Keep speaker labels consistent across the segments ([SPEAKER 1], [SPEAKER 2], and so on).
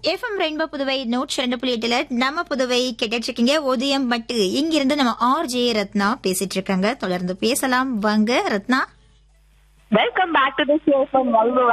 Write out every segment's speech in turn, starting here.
[SPEAKER 1] FM rainbow Puduvai நூற்றி ரெண்டு புள்ளி எட்டுல நம்ம புதுவை கேட்டுட்டு இருக்கீங்க உதயம் பட்டு இங்கிருந்து நம்ம ஆர் ஜே ரத்னா பேசிட்டு இருக்காங்க தொடர்ந்து பேசலாம் வாங்க Ratna
[SPEAKER 2] welcome back to the show from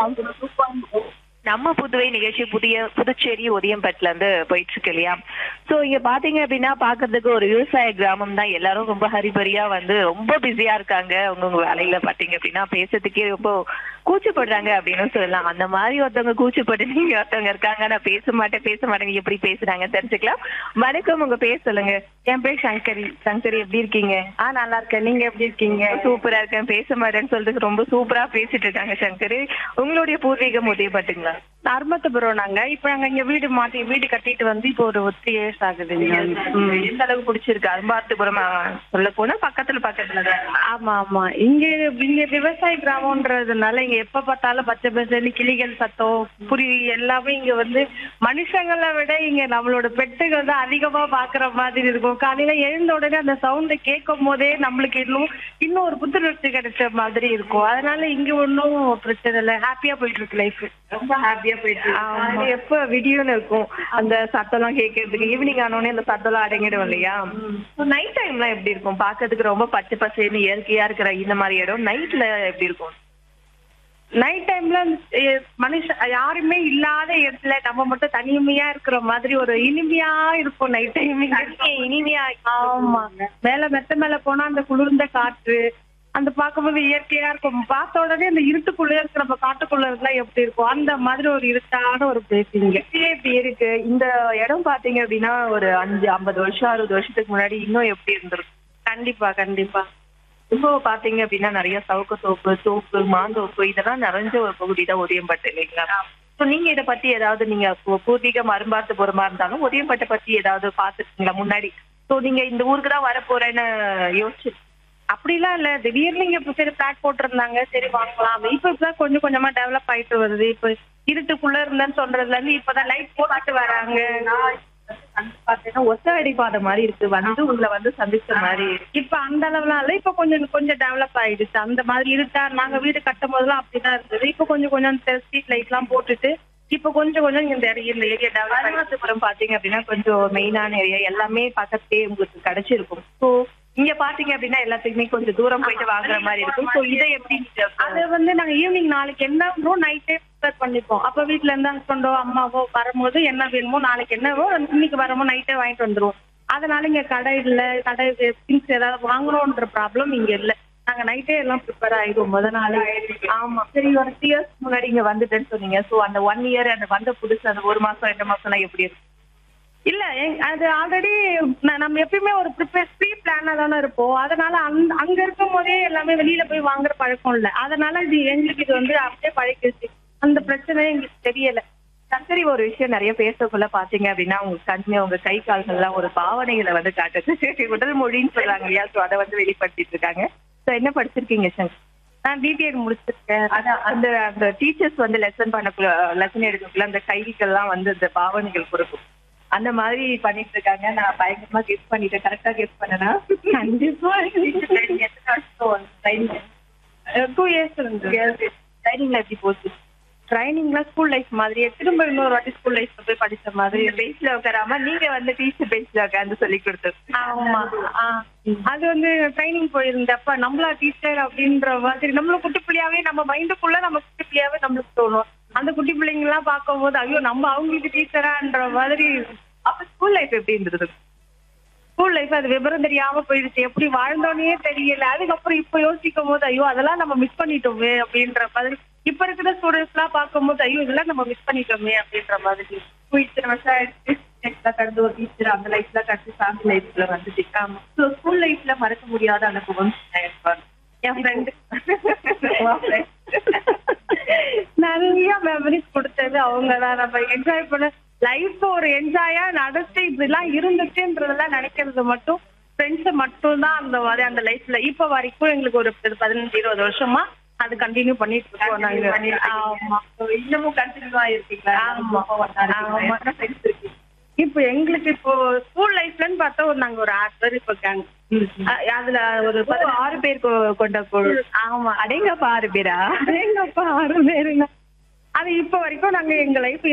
[SPEAKER 2] Volvo நம்ம புதுவை நிகழ்ச்சி புதிய புதுச்சேரி உதயம்பட்டுல இருந்து போயிட்டு இருக்கு இல்லையா சோ இங்க பாத்தீங்க அப்படின்னா பாக்குறதுக்கு ஒரு விவசாய கிராமம் தான் எல்லாரும் ரொம்ப ஹரிபரியா வந்து ரொம்ப பிஸியா இருக்காங்க அவங்கவுங்க வேலையில பாத்தீங்க அப்படின்னா பேசுறதுக்கே ரொம்ப கூச்சப்படுறாங்க அப்படின்னு சொல்லலாம் அந்த மாதிரி ஒருத்தவங்க கூச்சப்பட்டு நீங்க ஒருத்தவங்க இருக்காங்க நான் பேச மாட்டேன் பேச மாட்டேங்க எப்படி பேசுறாங்க தெரிஞ்சுக்கலாம் வணக்கம் உங்க பேர் சொல்லுங்க
[SPEAKER 3] என் பேர் சங்கரி
[SPEAKER 2] சங்கரி எப்படி இருக்கீங்க
[SPEAKER 3] ஆ நல்லா இருக்கேன் நீங்க எப்படி இருக்கீங்க
[SPEAKER 2] சூப்பரா இருக்கேன் பேச மாட்டேன்னு சொல்றதுக்கு ரொம்ப சூப்பரா பேசிட்டு இருக்காங்க சங்கரி உங்களுடைய பூர்வீகம் உதயப்பட்டுங்களா
[SPEAKER 3] அருமத்தபுரம் நாங்க இப்ப நாங்க இங்க வீடு மாட்டி வீடு கட்டிட்டு வந்து இப்போ ஒரு த்ரீ இயர்ஸ் ஆகுதுங்க
[SPEAKER 2] ம், எந்த அளவுக்கு பிடிச்சிருக்கு அரும்பார்த்துபுரம் சொல்ல போனா பக்கத்துல பக்கத்துல தான்
[SPEAKER 3] ஆமா ஆமா இங்க இங்க விவசாய கிராமம்ன்றதுனால இங்க எப்ப பார்த்தாலும் பச்சை பச்சை கிளிகள் சத்தம் புரி எல்லாமே இங்க வந்து மனுஷங்களை விட இங்க நம்மளோட பெட்டுகள் தான் அதிகமா பாக்குற மாதிரி இருக்கும் காலையில எழுந்த உடனே அந்த சவுண்ட கேட்கும் போதே நம்மளுக்கு இன்னும் இன்னும் ஒரு புத்துணர்ச்சி கிடைச்ச மாதிரி இருக்கும் அதனால இங்க ஒன்றும் பிரச்சனை இல்லை ஹாப்பியா போயிட்டு இருக்கு லைஃப்
[SPEAKER 2] ரொம்ப ஹாப்பியா போயிட்டு அது எப்ப விடியோன்னு இருக்கும் அந்த சத்தம் எல்லாம் கேட்கறதுக்கு ஈவினிங் ஆனோடனே அந்த சத்தம் எல்லாம் அடங்கிடும் இல்லையா நைட் டைம்லாம் எப்படி இருக்கும் பாக்கிறதுக்கு ரொம்ப பச்சை பசேன்னு இயற்கையா இருக்கிற இந்த மாதிரி இடம் நைட்ல எப்படி இருக்கும்
[SPEAKER 3] நைட் டைம்ல மனுஷ யாருமே இல்லாத இடத்துல நம்ம மட்டும் தனிமையா இருக்கிற மாதிரி ஒரு இனிமையா இருக்கும் நைட் டைமிங்
[SPEAKER 2] இனிமையா
[SPEAKER 3] ஆமா மேல மெத்த மேல போனா அந்த குளிர்ந்த காற்று அந்த பார்க்கும்போது இயற்கையா இருக்கும் பார்த்த உடனே அந்த இருட்டுக்குள்ள இருக்கிற நம்ம காட்டுக்குள்ள இருக்கலாம் எப்படி இருக்கும் அந்த மாதிரி ஒரு இருட்டான ஒரு பிளேஸ் இங்க
[SPEAKER 2] இப்படியே இப்படி இருக்கு இந்த இடம் பாத்தீங்க அப்படின்னா ஒரு அஞ்சு ஐம்பது வருஷம் அறுபது வருஷத்துக்கு முன்னாடி இன்னும் எப்படி இருந்திருக்கும்
[SPEAKER 3] கண்டிப்பா கண்டிப்பா
[SPEAKER 2] இப்போ பாத்தீங்க அப்படின்னா நிறைய சவுக்கு தோப்பு தோப்பு மாந்தோப்பு இதெல்லாம் நிறைஞ்ச ஒரு பகுதி தான் உதயம்பட்டு இல்லைங்களா ஸோ நீங்க இத பத்தி ஏதாவது நீங்க பூ- பூர்வீகம் அரும்பார்த்து போறமா இருந்தாலும் உதயம்பட்டை பத்தி ஏதாவது பாத்துருக்கீங்களா முன்னாடி ஸோ நீங்க இந்த ஊருக்கு தான் வரப்போறேன்னு யோசிச்சு
[SPEAKER 3] அப்படிலாம் இல்ல திடீர்னு இங்க இப்ப சரி பிளாட் போட்டிருந்தாங்க சரி வாங்கலாம் இப்ப இப்பதான் கொஞ்சம் கொஞ்சமா டெவலப் ஆயிட்டு வருது இப்ப இருட்டுக்குள்ள இருந்தேன்னு சொல்றதுல இருந்து இப்பதான் லைட் போட்டுட்டு வராங்க
[SPEAKER 2] பாத்தீங்கன்னா ஒத்த அடிப்பாத மாதிரி இருக்கு வந்து உங்களை வந்து சந்திச்ச மாதிரி
[SPEAKER 3] இப்ப அந்த அளவுலாம் இல்ல இப்ப கொஞ்சம் கொஞ்சம் டெவலப் ஆயிடுச்சு அந்த மாதிரி இருட்டா நாங்க வீடு கட்டும் போதெல்லாம் அப்படிதான் இருந்தது இப்ப கொஞ்சம் கொஞ்சம் ஸ்ட்ரீட் லைட் எல்லாம் போட்டுட்டு இப்ப கொஞ்சம் கொஞ்சம் இந்த area- இந்த ஏரியா டெவலப் ஆயிடுச்சு
[SPEAKER 2] அருணாச்சபுரம் பாத்தீங்க அப்படின்னா கொஞ்சம் மெயினான ஏரியா எல்லாமே பக்கத்துலயே உங்களுக்கு கிடைச்சிருக்கும் ஸோ இங்க பாத்தீங்க அப்படின்னா எல்லாத்துக்குமே கொஞ்சம் தூரம் போயிட்டு வாங்குற மாதிரி இருக்கும் ஸோ இதை எப்படி நீங்க
[SPEAKER 3] அது வந்து நாங்க ஈவினிங் நாளைக்கு என்ன வேணுமோ நைட்டே ப்ரிப்பேர் பண்ணிப்போம் அப்ப வீட்ல இருந்து ஹஸ்பண்டோ அம்மாவோ வரும்போது என்ன வேணுமோ நாளைக்கு என்னவோ இன்னைக்கு வரமோ நைட்டே வாங்கிட்டு வந்துருவோம் அதனால இங்க கடை இல்ல கடை திங்ஸ் ஏதாவது வாங்குறோன்ற ப்ராப்ளம் இங்க இல்ல நாங்க நைட்டே எல்லாம் ப்ரிப்பேர் ஆயிடுவோம் முத நாள்
[SPEAKER 2] ஆமா சரி ஒரு த்ரீ இயர்ஸ் முன்னாடி இங்க வந்துட்டேன்னு சொன்னீங்க சோ அந்த ஒன் இயர் அந்த வந்த புதுசு அந்த ஒரு மாசம் ரெண்டு மாசம்லாம் எப்படி இருக்கு
[SPEAKER 3] இல்ல எங்- அது ஆல்ரெடி நம்ம எப்பயுமே ஒரு ப்ரிப்பேர் ப்ரீ பிளானா தானே இருப்போம் அதனால அந்த அங்க இருக்கும் போதே எல்லாமே வெளியில போய் வாங்குற பழக்கம் இல்ல அதனால இது எங்களுக்கு இது வந்து அப்படியே பழகிடுச்சு அந்த பிரச்சனை எங்களுக்கு தெரியல
[SPEAKER 2] சரி ஒரு விஷயம் நிறைய பேசக்குள்ள பாத்தீங்க அப்படின்னா உங்க கண்ணு உங்க கை கால்கள்லாம் ஒரு பாவனைகளை வந்து காட்டுது உடல் மொழின்னு சொல்றாங்க இல்லையா சோ அதை வந்து வெளிப்படுத்திட்டு இருக்காங்க சோ என்ன படிச்சிருக்கீங்க சங்கர்
[SPEAKER 3] நான் டிடிஎட் முடிச்சிருக்கேன்
[SPEAKER 2] அதான் அந்த அந்த டீச்சர்ஸ் வந்து லெசன் பண்ணக்குள்ள லெசன் எடுக்கக்குள்ள அந்த கைகள்லாம் வந்து இந்த பாவனைகள் கொடுக்கும் அந்த மாதிரி பண்ணிட்டு இருக்காங்க நான் பயங்கரமா கெஸ்ட் பண்ணிட்டேன் கரெக்டா கெஸ்ட் பண்ணனா
[SPEAKER 3] கண்டிப்பா டூ இயர்ஸ் இருந்து
[SPEAKER 2] ட்ரைனிங்ல எப்படி போச்சு
[SPEAKER 3] ட்ரைனிங்லாம் ஸ்கூல் லைஃப் மாதிரியே திரும்ப இன்னொரு வாட்டி ஸ்கூல் லைஃப்ல போய் படிச்ச மாதிரி
[SPEAKER 2] இந்த பெஞ்ச்ல உட்காராம நீங்க வந்து டீச்சர் பெஞ்ச்ல உட்காந்து சொல்லி கொடுத்தது
[SPEAKER 3] ஆமா ஆ. அது வந்து ட்ரைனிங் போயிருந்தப்ப நம்மளா டீச்சர் அப்படின்ற மாதிரி நம்மள குட்டி பிள்ளையாவே நம்ம மைண்டுக்குள்ள நம்ம குட்டி பிள்ளையாவே நம்மளுக்கு தோணும் அந்த குட்டி பிள்ளைங்க எல்லாம் பார்க்கும்போது ஐயோ நம்ம அவங்களுக்கு டீச்சரான்ற மாதிரி
[SPEAKER 2] அப்ப ஸ்கூல் லைஃப் எப்படி இருந்தது
[SPEAKER 3] ஸ்கூல் லைஃப் அது விவரம் தெரியாம போயிடுச்சு எப்படி வாழ்ந்தோன்னே தெரியல அதுக்கப்புறம் இப்ப யோசிக்கும் போது ஐயோ அதெல்லாம் நம்ம மிஸ் பண்ணிட்டோமே அப்படின்ற மாதிரி இப்ப இருக்கிற ஸ்டூடெண்ட்ஸ் எல்லாம் பார்க்கும்போது ஐயோ இதெல்லாம் நம்ம மிஸ் பண்ணிட்டோமே அப்படின்ற மாதிரி
[SPEAKER 2] இப்போ இத்தனை வருஷம் ஆயிடுச்சு டென்த்ல கடந்து ஒரு டீச்சர் அந்த லைஃப்ல கடந்து ஃபேமிலி லைஃப்ல வந்துட்டு ஸோ ஸ்கூல் லைஃப்ல மறக்க முடியாத அனுபவம்
[SPEAKER 3] என் ஃப்ரெண்டு நிறைய மெமரிஸ் கொடுத்தது அவங்க தான் நம்ம என்ஜாய் பண்ண லைஃப் ஒரு என்ஜாயா நடத்தி இப்படிலாம் இருந்துச்சுன்றதெல்லாம் நினைக்கிறது மட்டும் ஃப்ரெண்ட்ஸ் மட்டும் தான் அந்த மாதிரி அந்த லைஃப்ல இப்ப வரைக்கும் எங்களுக்கு ஒரு பதினஞ்சு இருபது வருஷமா அது கண்டினியூ பண்ணிட்டு இருக்கோம் நாங்க ஆமா
[SPEAKER 2] இன்னமும் கண்டினியூவா இருக்கீங்களா
[SPEAKER 3] ஆமா. ஆமா.
[SPEAKER 2] ஃப்ரெண்ட்ஸ் இருக்கு
[SPEAKER 3] இப்போ எங்களுக்கு இப்போ ஸ்கூல் லைஃப்லன்னு பார்த்தா ஒரு நாங்க ஒரு ஆறு பேர் இப்போ கேங் அதுல ஒரு
[SPEAKER 2] ஓ, ஆறு பேர் கொ- கொண்ட குழு
[SPEAKER 3] ஆமா
[SPEAKER 2] அடேங்கப்பா ஆறு பேரா
[SPEAKER 3] எங்கப்பா ஆறு பேருங்க அது இப்ப வரைக்கும் நாங்க எங்க லைஃப்